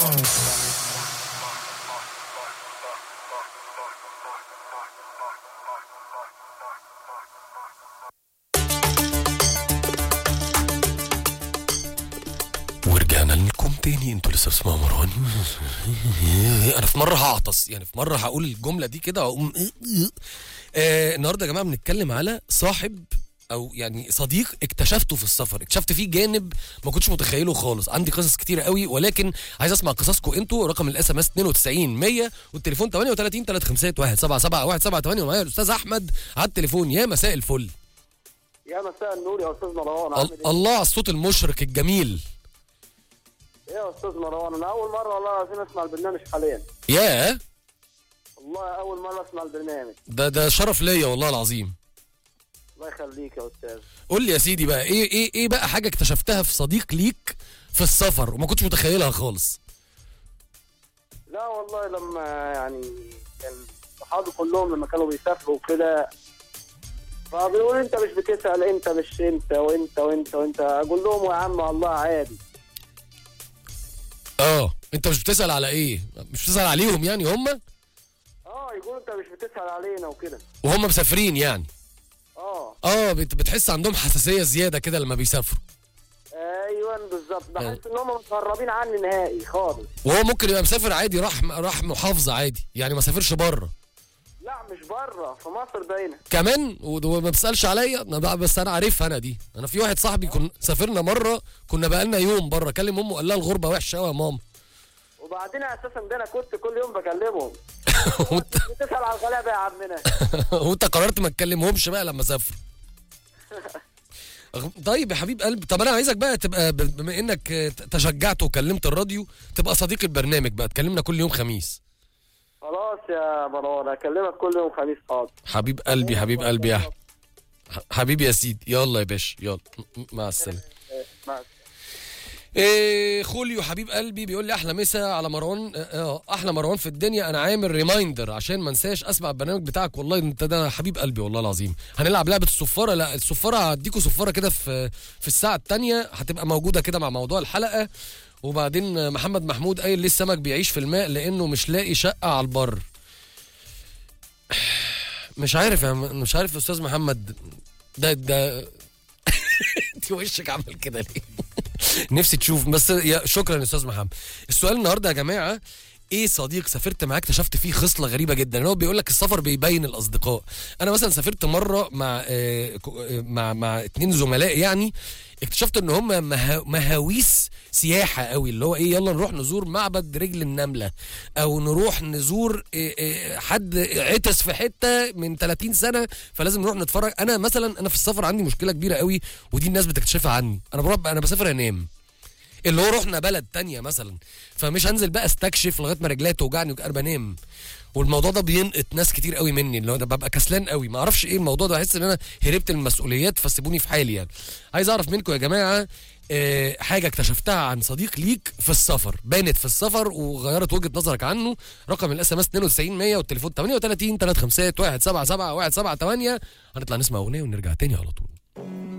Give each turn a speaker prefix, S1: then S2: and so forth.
S1: ورجعنا لكم تاني انتوا لسه بتسمعوا مروان انا في مره هعطس يعني في مره هقول الجمله دي كده واقوم آه النهارده يا جماعه بنتكلم على صاحب او يعني صديق اكتشفته في السفر اكتشفت فيه جانب ما كنتش متخيله خالص عندي قصص كتيره قوي ولكن عايز اسمع قصصكم انتوا رقم الاس ام اس 92 100 والتليفون 38 351 177 178 ومعايا الاستاذ احمد على التليفون يا مساء الفل
S2: يا مساء النور يا استاذ مروان عامل
S1: ال-
S2: ايه؟
S1: الله على الصوت المشرق الجميل
S2: ايه يا استاذ مروان انا اول مره والله العظيم اسمع البرنامج حاليا
S1: ياه
S2: والله اول مره اسمع البرنامج
S1: ده ده شرف ليا والله العظيم
S2: الله يخليك يا استاذ
S1: قول لي يا سيدي بقى ايه ايه ايه بقى حاجه اكتشفتها في صديق ليك في السفر وما كنتش متخيلها خالص
S2: لا والله لما يعني كان صحابي كلهم لما كانوا بيسافروا وكده فبيقول انت مش بتسال انت مش انت وانت وانت وانت اقول لهم يا عم والله عادي
S1: اه انت مش بتسال على ايه مش بتسال عليهم يعني هم
S2: اه يقولوا انت مش بتسال علينا وكده
S1: وهم مسافرين يعني
S2: اه
S1: اه بت- بتحس عندهم حساسيه زياده كده لما بيسافروا
S2: ايوه بالظبط بحس ان هم متهربين عني نهائي خالص
S1: وهو ممكن يبقى مسافر عادي راح راح محافظه عادي يعني ما سافرش بره
S2: لا مش بره في مصر باينه
S1: كمان ود- وما بتسالش عليا انا بقى بس انا عارفها انا دي انا في واحد صاحبي كنا سافرنا مره كنا بقالنا يوم بره كلم امه قال لها الغربه وحشه قوي يا ماما
S2: وبعدين اساسا ده انا كنت كل يوم بكلمهم
S1: وانت
S2: بتسال على الغلابه يا عمنا
S1: وانت قررت ما تكلمهمش بقى لما سافروا طيب يا حبيب قلبي طب انا عايزك بقى تبقى ب- بما انك تشجعت وكلمت الراديو تبقى صديق البرنامج بقى تكلمنا كل يوم خميس
S2: خلاص يا مروان اكلمك كل يوم خميس حاضر
S1: حبيب قلبي حبيب قلبي يا احمد ح- حبيبي يا سيدي يلا يا باشا يلا م- مع السلامه
S2: مع السلامة.
S1: إيه خوليو حبيب قلبي بيقول لي احلى مسا على مروان اه آه، احلى مروان في الدنيا انا عامل ريمايندر عشان ما انساش اسمع البرنامج بتاعك والله انت ده حبيب قلبي والله العظيم هنلعب لعبه الصفاره لا الصفاره هديكوا صفاره كده في في الساعه الثانيه هتبقى موجوده كده مع موضوع الحلقه وبعدين آه، محمد محمود قايل ليه السمك بيعيش في الماء لانه مش لاقي شقه على البر مش عارف يا م- مش عارف يا استاذ محمد ده ده انت وشك عمل كده ليه نفسي تشوف بس يا شكرا يا استاذ محمد السؤال النهارده يا جماعه ايه صديق سافرت معاه اكتشفت فيه خصله غريبه جدا هو بيقول لك السفر بيبين الاصدقاء انا مثلا سافرت مره مع آه كو- آه، مع مع اتنين زملاء يعني اكتشفت ان هم مها- مهاويس سياحه قوي اللي هو ايه يلا نروح نزور معبد رجل النمله او نروح نزور آه، آه، حد عطس في حته من 30 سنه فلازم نروح نتفرج انا مثلا انا في السفر عندي مشكله كبيره قوي ودي الناس بتكتشفها عني انا بروح انا بسافر انام اللي هو رحنا بلد تانية مثلا فمش هنزل بقى استكشف لغايه ما رجلي توجعني وأبقى بنام والموضوع ده بينقط ناس كتير قوي مني اللي هو ده ببقى كسلان قوي ما اعرفش ايه الموضوع ده بحس ان انا هربت من المسؤوليات فسيبوني في حالي يعني عايز اعرف منكم يا جماعه آه، حاجه اكتشفتها عن صديق ليك في السفر بانت في السفر وغيرت وجهه نظرك عنه رقم الاس ام اس 92 100 والتليفون 38 351 177 178 هنطلع نسمع اغنيه ونرجع تاني على طول